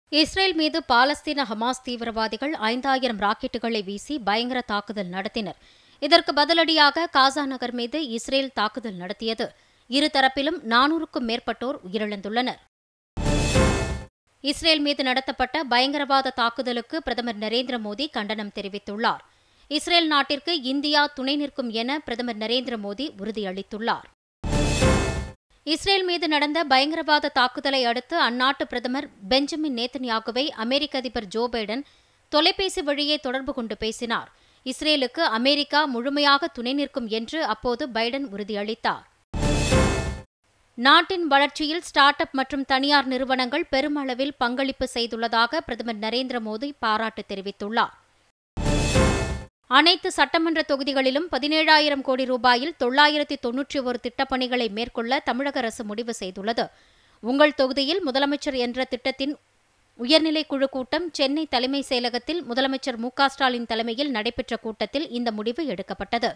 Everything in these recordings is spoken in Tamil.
இஸ்ரேல் மீது பாலஸ்தீன ஹமாஸ் தீவிரவாதிகள் ஐந்தாயிரம் ராக்கெட்டுகளை வீசி பயங்கர தாக்குதல் நடத்தினர் இதற்கு பதிலடியாக காசா நகர் மீது இஸ்ரேல் தாக்குதல் நடத்தியது இருதரப்பிலும் நானூறுக்கும் மேற்பட்டோர் உயிரிழந்துள்ளனர் இஸ்ரேல் மீது நடத்தப்பட்ட பயங்கரவாத தாக்குதலுக்கு பிரதமர் நரேந்திர மோடி கண்டனம் தெரிவித்துள்ளார் இஸ்ரேல் நாட்டிற்கு இந்தியா துணை நிற்கும் என பிரதமர் நரேந்திர மோடி உறுதியளித்துள்ளார் இஸ்ரேல் மீது நடந்த பயங்கரவாத தாக்குதலை அடுத்து அந்நாட்டு பிரதமர் பெஞ்சமின் நேத்தன்யாகுவை அமெரிக்க அதிபர் ஜோ பைடன் தொலைபேசி வழியே தொடர்பு கொண்டு பேசினார் இஸ்ரேலுக்கு அமெரிக்கா முழுமையாக துணை நிற்கும் என்று அப்போது பைடன் உறுதியளித்தார் நாட்டின் வளர்ச்சியில் ஸ்டார்ட் அப் மற்றும் தனியார் நிறுவனங்கள் பெருமளவில் பங்களிப்பு செய்துள்ளதாக பிரதமர் நரேந்திர மோடி பாராட்டு தெரிவித்துள்ளார் அனைத்து சட்டமன்ற தொகுதிகளிலும் பதினேழாயிரம் கோடி ரூபாயில் தொள்ளாயிரத்தி தொன்னூற்றி ஒரு திட்டப்பணிகளை மேற்கொள்ள தமிழக அரசு முடிவு செய்துள்ளது உங்கள் தொகுதியில் முதலமைச்சர் என்ற திட்டத்தின் உயர்நிலைக் குழு கூட்டம் சென்னை தலைமைச் செயலகத்தில் முதலமைச்சர் மு ஸ்டாலின் தலைமையில் நடைபெற்ற கூட்டத்தில் இந்த முடிவு எடுக்கப்பட்டது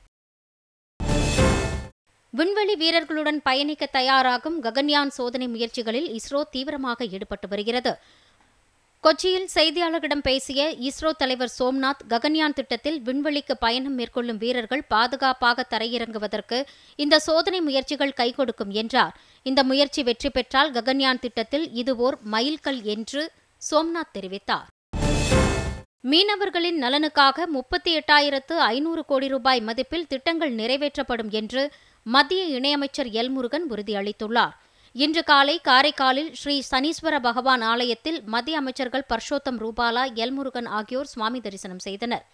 விண்வெளி வீரர்களுடன் பயணிக்க தயாராகும் ககன்யான் சோதனை முயற்சிகளில் இஸ்ரோ தீவிரமாக ஈடுபட்டு வருகிறது கொச்சியில் செய்தியாளர்களிடம் பேசிய இஸ்ரோ தலைவர் சோம்நாத் ககன்யான் திட்டத்தில் விண்வெளிக்கு பயணம் மேற்கொள்ளும் வீரர்கள் பாதுகாப்பாக தரையிறங்குவதற்கு இந்த சோதனை முயற்சிகள் கை கொடுக்கும் என்றார் இந்த முயற்சி வெற்றி பெற்றால் ககன்யான் திட்டத்தில் இது ஓர் மைல்கல் என்று சோம்நாத் தெரிவித்தார் மீனவர்களின் நலனுக்காக முப்பத்தி எட்டாயிரத்து ஐநூறு கோடி ரூபாய் மதிப்பில் திட்டங்கள் நிறைவேற்றப்படும் என்று மத்திய இணையமைச்சர் எல் முருகன் உறுதியளித்துள்ளார் இன்று காலை காரைக்காலில் ஸ்ரீ சனீஸ்வர பகவான் ஆலயத்தில் மத்திய அமைச்சர்கள் பர்ஷோத்தம் ரூபாலா எல்முருகன் ஆகியோர் சுவாமி தரிசனம் செய்தனர்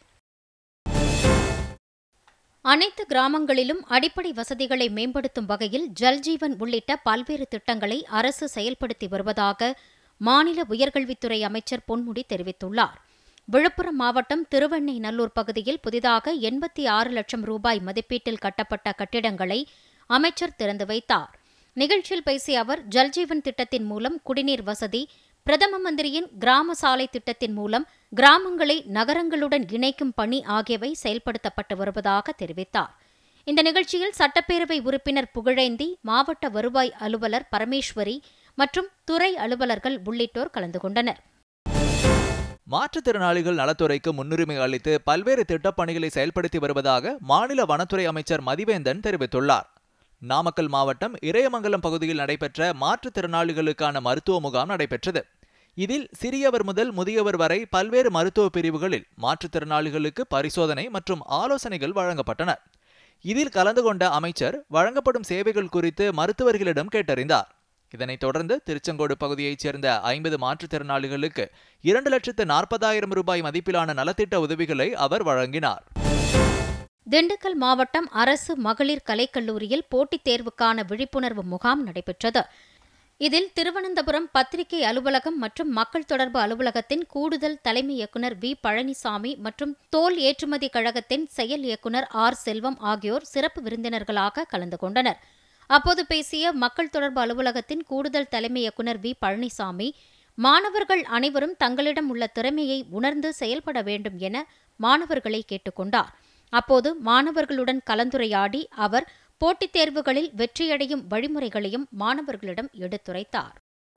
அனைத்து கிராமங்களிலும் அடிப்படை வசதிகளை மேம்படுத்தும் வகையில் ஜல்ஜீவன் உள்ளிட்ட பல்வேறு திட்டங்களை அரசு செயல்படுத்தி வருவதாக மாநில உயர்கல்வித்துறை அமைச்சர் பொன்முடி தெரிவித்துள்ளார் விழுப்புரம் மாவட்டம் திருவெண்ணெய்நல்லூர் பகுதியில் புதிதாக எண்பத்தி ஆறு லட்சம் ரூபாய் மதிப்பீட்டில் கட்டப்பட்ட கட்டிடங்களை அமைச்சர் திறந்து வைத்தார் நிகழ்ச்சியில் பேசிய அவர் ஜல்ஜீவன் திட்டத்தின் மூலம் குடிநீர் வசதி பிரதம மந்திரியின் கிராம சாலை திட்டத்தின் மூலம் கிராமங்களை நகரங்களுடன் இணைக்கும் பணி ஆகியவை செயல்படுத்தப்பட்டு வருவதாக தெரிவித்தார் இந்த நிகழ்ச்சியில் சட்டப்பேரவை உறுப்பினர் புகழேந்தி மாவட்ட வருவாய் அலுவலர் பரமேஸ்வரி மற்றும் துறை அலுவலர்கள் உள்ளிட்டோர் கலந்து கொண்டனர் மாற்றுத்திறனாளிகள் நலத்துறைக்கு முன்னுரிமை அளித்து பல்வேறு திட்டப்பணிகளை செயல்படுத்தி வருவதாக மாநில வனத்துறை அமைச்சர் மதிவேந்தன் தெரிவித்துள்ளார் நாமக்கல் மாவட்டம் இறையமங்கலம் பகுதியில் நடைபெற்ற மாற்றுத்திறனாளிகளுக்கான மருத்துவ முகாம் நடைபெற்றது இதில் சிறியவர் முதல் முதியவர் வரை பல்வேறு மருத்துவ பிரிவுகளில் மாற்றுத்திறனாளிகளுக்கு பரிசோதனை மற்றும் ஆலோசனைகள் வழங்கப்பட்டன இதில் கலந்து கொண்ட அமைச்சர் வழங்கப்படும் சேவைகள் குறித்து மருத்துவர்களிடம் கேட்டறிந்தார் இதனைத் தொடர்ந்து திருச்செங்கோடு பகுதியைச் சேர்ந்த ஐம்பது மாற்றுத்திறனாளிகளுக்கு இரண்டு லட்சத்து நாற்பதாயிரம் ரூபாய் மதிப்பிலான நலத்திட்ட உதவிகளை அவர் வழங்கினார் திண்டுக்கல் மாவட்டம் அரசு மகளிர் கலைக்கல்லூரியில் போட்டித் தேர்வுக்கான விழிப்புணர்வு முகாம் நடைபெற்றது இதில் திருவனந்தபுரம் பத்திரிகை அலுவலகம் மற்றும் மக்கள் தொடர்பு அலுவலகத்தின் கூடுதல் தலைமை இயக்குநர் வி பழனிசாமி மற்றும் தோல் ஏற்றுமதி கழகத்தின் செயல் இயக்குநர் ஆர் செல்வம் ஆகியோர் சிறப்பு விருந்தினர்களாக கலந்து கொண்டனர் அப்போது பேசிய மக்கள் தொடர்பு அலுவலகத்தின் கூடுதல் தலைமை இயக்குநர் வி பழனிசாமி மாணவர்கள் அனைவரும் தங்களிடம் உள்ள திறமையை உணர்ந்து செயல்பட வேண்டும் என மாணவர்களை கேட்டுக்கொண்டார் அப்போது மாணவர்களுடன் கலந்துரையாடி அவர் போட்டித் தேர்வுகளில் வெற்றியடையும் வழிமுறைகளையும் மாணவர்களிடம் எடுத்துரைத்தார்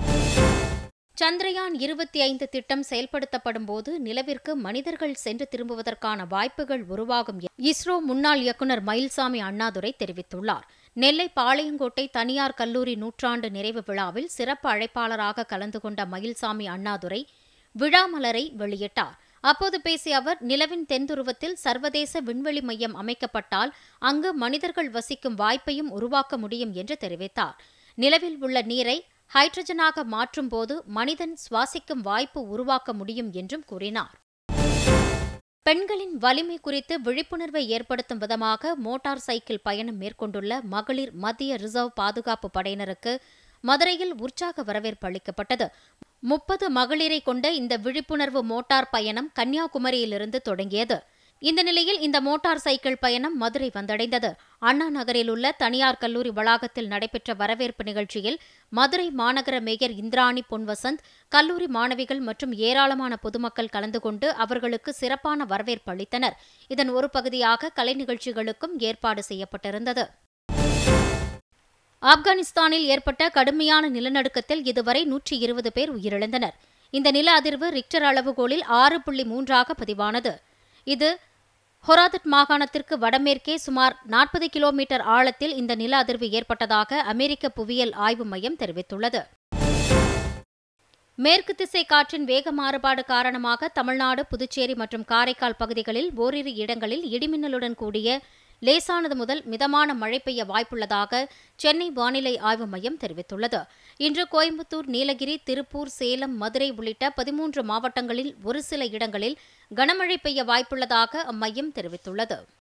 சந்திரயான் இருபத்தி ஐந்து திட்டம் செயல்படுத்தப்படும் போது நிலவிற்கு மனிதர்கள் சென்று திரும்புவதற்கான வாய்ப்புகள் உருவாகும் இஸ்ரோ முன்னாள் இயக்குநர் மயில்சாமி அண்ணாதுரை தெரிவித்துள்ளார் நெல்லை பாளையங்கோட்டை தனியார் கல்லூரி நூற்றாண்டு நிறைவு விழாவில் சிறப்பு அழைப்பாளராக கலந்து கொண்ட மயில்சாமி அண்ணாதுரை விழாமலரை வெளியிட்டார் அப்போது பேசிய அவர் நிலவின் தென்துருவத்தில் சர்வதேச விண்வெளி மையம் அமைக்கப்பட்டால் அங்கு மனிதர்கள் வசிக்கும் வாய்ப்பையும் உருவாக்க முடியும் என்று தெரிவித்தார் நிலவில் உள்ள நீரை ஹைட்ரஜனாக மாற்றும் போது மனிதன் சுவாசிக்கும் வாய்ப்பு உருவாக்க முடியும் என்றும் கூறினார் பெண்களின் வலிமை குறித்து விழிப்புணர்வை ஏற்படுத்தும் விதமாக மோட்டார் சைக்கிள் பயணம் மேற்கொண்டுள்ள மகளிர் மத்திய ரிசர்வ் பாதுகாப்பு படையினருக்கு மதுரையில் உற்சாக வரவேற்பு அளிக்கப்பட்டது முப்பது மகளிரை கொண்ட இந்த விழிப்புணர்வு மோட்டார் பயணம் கன்னியாகுமரியிலிருந்து தொடங்கியது இந்த நிலையில் இந்த மோட்டார் சைக்கிள் பயணம் மதுரை வந்தடைந்தது அண்ணா நகரில் உள்ள தனியார் கல்லூரி வளாகத்தில் நடைபெற்ற வரவேற்பு நிகழ்ச்சியில் மதுரை மாநகர மேயர் இந்திராணி பொன்வசந்த் கல்லூரி மாணவிகள் மற்றும் ஏராளமான பொதுமக்கள் கலந்து கொண்டு அவர்களுக்கு சிறப்பான வரவேற்பு அளித்தனர் இதன் ஒரு பகுதியாக கலை நிகழ்ச்சிகளுக்கும் ஏற்பாடு செய்யப்பட்டிருந்தது ஆப்கானிஸ்தானில் ஏற்பட்ட கடுமையான நிலநடுக்கத்தில் இதுவரை நூற்றி இருபது பேர் உயிரிழந்தனர் இந்த நில அதிர்வு ரிக்டர் அளவுகோலில் ஆறு புள்ளி மூன்றாக பதிவானது இது ஹொராதட் மாகாணத்திற்கு வடமேற்கே சுமார் நாற்பது கிலோமீட்டர் ஆழத்தில் இந்த நில அதிர்வு ஏற்பட்டதாக அமெரிக்க புவியியல் ஆய்வு மையம் தெரிவித்துள்ளது மேற்கு திசை காற்றின் வேக மாறுபாடு காரணமாக தமிழ்நாடு புதுச்சேரி மற்றும் காரைக்கால் பகுதிகளில் ஓரிரு இடங்களில் இடிமின்னலுடன் கூடிய லேசானது முதல் மிதமான மழை பெய்ய வாய்ப்புள்ளதாக சென்னை வானிலை ஆய்வு மையம் தெரிவித்துள்ளது இன்று கோயம்புத்தூர் நீலகிரி திருப்பூர் சேலம் மதுரை உள்ளிட்ட பதிமூன்று மாவட்டங்களில் ஒரு சில இடங்களில் கனமழை பெய்ய வாய்ப்புள்ளதாக அம்மையம் தெரிவித்துள்ளது